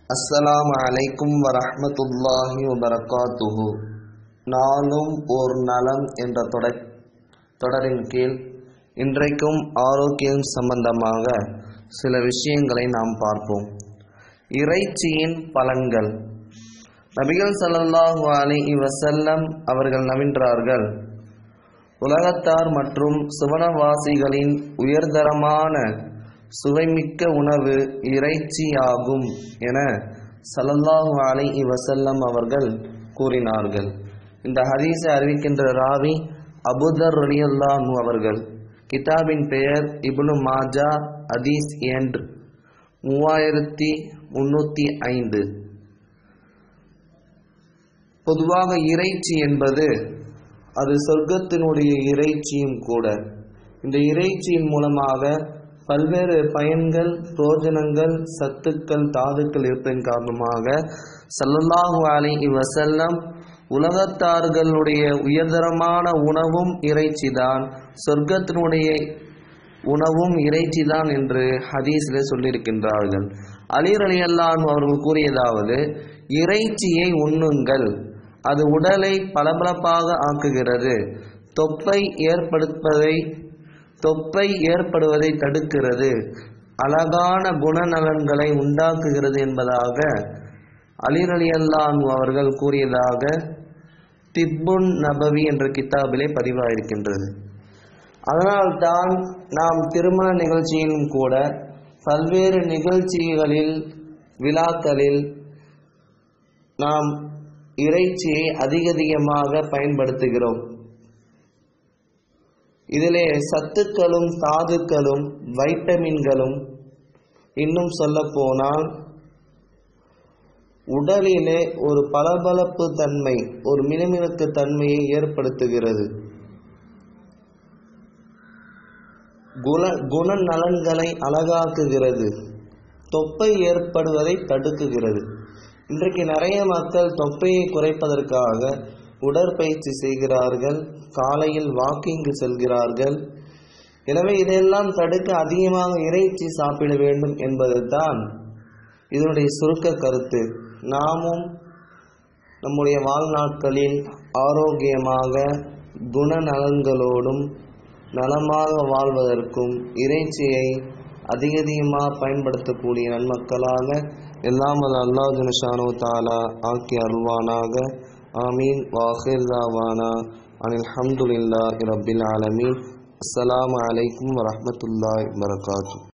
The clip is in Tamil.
அஸ்ஸலாமு அலைக்கும் வரஹ்மத்துல்லாஹி வபரகாத்துஹு நாளும் ஓர் நலம் என்ற தொடர் தொடரின் கீழ் இன்றைக்கும் ஆரோக்கியம் சம்பந்தமாக சில விஷயங்களை நாம் பார்ப்போம் இறைச்சியின் பலன்கள் நபிகள் ஸல்லல்லாஹு அலைஹி வஸல்லம் அவர்கள் நவின்றார்கள் உலகத்தார் மற்றும் சுவனவாசிகளின் உயர்தரமான சுவைமிக்க உணவு இறைச்சியாகும் என ஸல்லல்லாஹு அலைஹி வஸல்லம் அவர்கள் கூறினார்கள் இந்த ஹதீஸை அறிவிக்கின்ற ராவி அபுதர் ரலியல்லாஹு அவர்கள் கிதாபின் பெயர் இப்னு மாஜா ஹதீஸ் எண் மூவாயிரத்தி முன்னூற்றி ஐந்து பொதுவாக இறைச்சி என்பது அது சொர்க்கத்தினுடைய இறைச்சியும் கூட இந்த இறைச்சியின் மூலமாக பல்வேறு பயன்கள் பிரோஜனங்கள் சத்துக்கள் தாதுக்கள் இருப்பதன் காரணமாக சல்லல்லாஹு அலைஹி வஸல்லம் உலகத்தார்களுடைய உயர்தரமான உணவும் இறைச்சிதான் சொர்க்கத்தினுடைய உணவும் இறைச்சிதான் என்று ஹதீஸில் சொல்லியிருக்கின்றார்கள் அலீர் அலி அல்லான் அவர்கள் கூறியதாவது இறைச்சியை உண்ணுங்கள் அது உடலை பளபளப்பாக ஆக்குகிறது தொப்பை ஏற்படுத்துவதை தொப்பை ஏற்படுவதை தடுக்கிறது அழகான குணநலன்களை உண்டாக்குகிறது என்பதாக அலிர் அலி அல்லான் அவர்கள் கூறியதாக திப்புன் நபவி என்ற கித்தாபிலே பதிவாயிருக்கின்றது அதனால்தான் நாம் திருமண நிகழ்ச்சியிலும் கூட பல்வேறு நிகழ்ச்சிகளில் விழாக்களில் நாம் இறைச்சியை அதிக அதிகமாக பயன்படுத்துகிறோம் இதிலே சத்துக்களும் தாதுக்களும் வைட்டமின்களும் இன்னும் சொல்ல போனால் உடலிலே ஒரு பளபளப்பு தன்மை ஒரு மினுமினுக்கு தன்மையை ஏற்படுத்துகிறது குண குணநலன்களை அழகாக்குகிறது தொப்பை ஏற்படுவதை தடுக்குகிறது இன்றைக்கு நிறைய மக்கள் தொப்பையை குறைப்பதற்காக உடற்பயிற்சி செய்கிறார்கள் காலையில் வாக்கிங்கு செல்கிறார்கள் எனவே இதையெல்லாம் தடுக்க அதிகமாக இறைச்சி சாப்பிட வேண்டும் என்பதுதான் இதனுடைய சுருக்க கருத்து நாமும் நம்முடைய வாழ்நாட்களில் ஆரோக்கியமாக குணநலன்களோடும் நலமாக வாழ்வதற்கும் இறைச்சியை அதிக அதிகமாக பயன்படுத்தக்கூடிய நன்மக்களாக எல்லாம் அல்லாஹ் ஜனஷானோ தாலா ஆக்கி அருள்வானாக ஆமீன் வாஹிர் தாவானா அனில் ஹம்துலில்லாஹி ரப்பில் ஆலமீன் அஸ்ஸலாமு அலைக்கும் வரஹ்மத்துல்லாஹி வரகாத்து